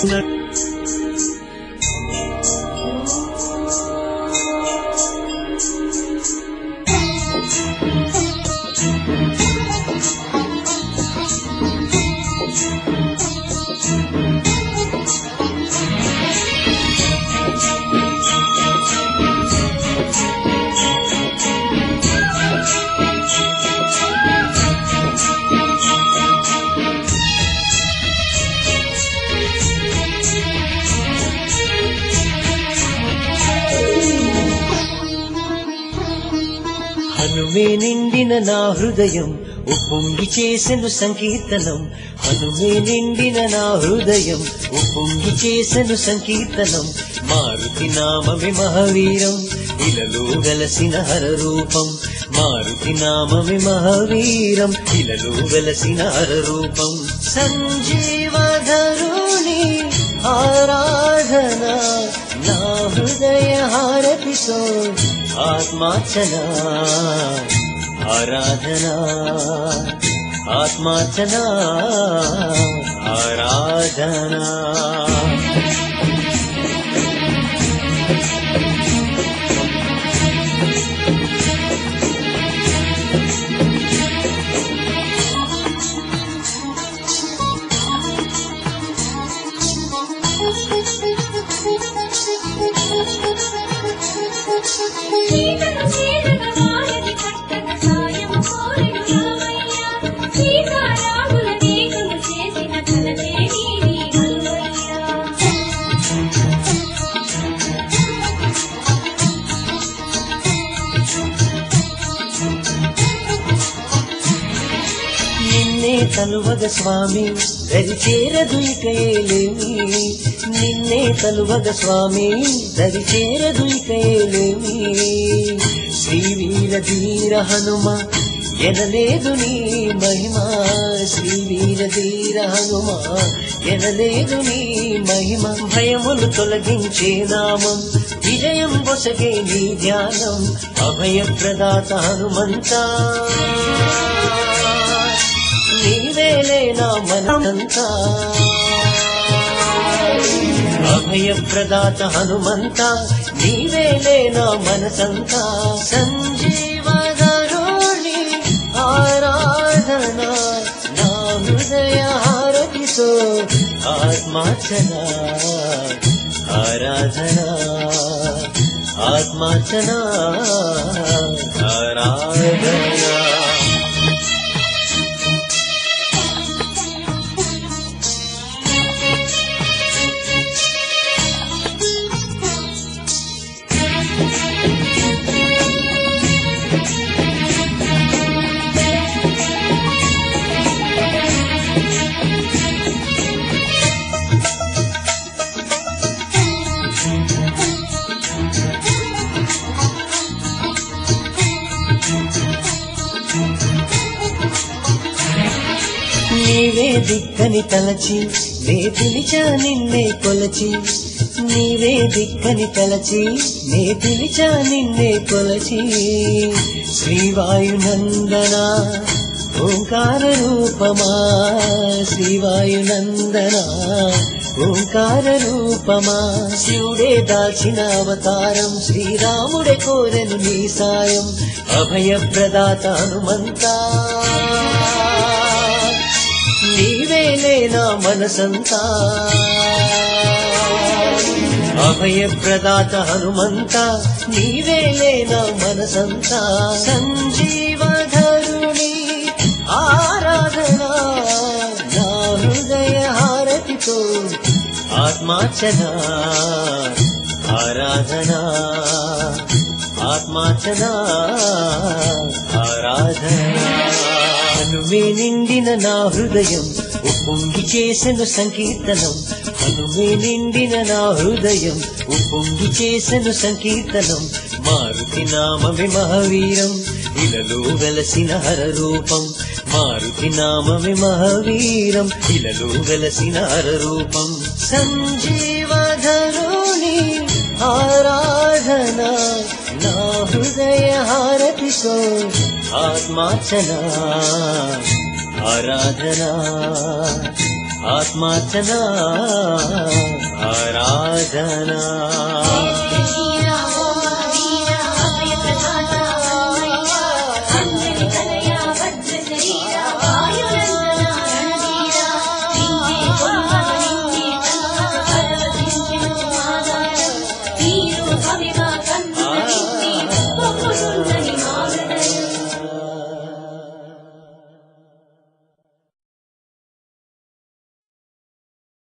హనుమే నిండిన నా హృదయం ఉప్పొంగి చేసెను సంకీర్తనం హనుమే నిండిన నా హృదయం ఉప్పొంగి చేసెను సంకీర్తనం మారుతి నామమే మహావీరం ఇలలో వెలసిన హర రూపం మారుతి నామమే మహావీరం ఇలలో వెలసిన హర రూపం సంజీవధరుని ఆరాధన నా హృదయ హారతితో ఆత్మార్చన ఆరాధన ఆత్మార్చన ఆరాధన సీతను చేరగ వారధి కట్టక సాయము కోరెను రామయ్య. సీతారాముల దేహము చేసిన కలతే నీది హనుమయ్య. నిన్నే తలువగ స్వామి దరి చేరదు ఇక ఏలేమి నిన్నే తలువగ స్వామి దరి చేరదు ఇక ఏలేమి శ్రీవీర ధీర హనుమ ఎనలేదు నీ మహిమ శ్రీవీర ధీర హనుమ ఎనలేదు నీ మహిమ భయములు తొలగించే నామం విజయం బొసగే నీ ధ్యానం అభయప్రదాత హనుమంతా నీవేలే నా మనంతా అభయప్రదాత హనుమంత నీవేలే నా మనసంతా సంజీవధరుణి ఆరాధన నా హృదయ హారతితో ఆత్మార్చన ఆరాధన ఆత్మార్చన ఆరాధన నీవే దిక్కని తలచి నే పిలిచా నిన్నే కొలచి నీవే దిక్కని తలచి నే పిలిచా నిన్నే కొలచి శ్రీవాయునందన ఓంకార రూపమా శ్రీవాయునందన ఓంకార రూపమా శివుడే దాచిన అవతారం శ్రీరాముడే కోరెను నీ సాయం అభయప్రదాత హనుమంతా నీవేలే నా మనసంతా అభయప్రదాత హనుమంత నీవేలే నా మనసంతా సంజీవధరుని ఆరాధన నా హృదయ హారతితో ఆత్మార్చన ఆరాధన ఆత్మార్చన ఆరాధన హనుమే నిండిన నా హృదయం ఉప్పొంగి చేసెను సంకీర్తనం హనుమే నిండిన నా హృదయం ఉప్పొంగి చేసెను సంకీర్తనం మారుతి నామమే మహావీరం ఇలలో వెలసిన హర రూపం మారుతి నామమే మహావీరం ఇలలో వెలసిన హర రూపం సంజీవధరుని ఆరాధన నా హృదయ హారతితో ఆత్మార్చన ఆరాధన ఆత్మార్చన ఆరాధనా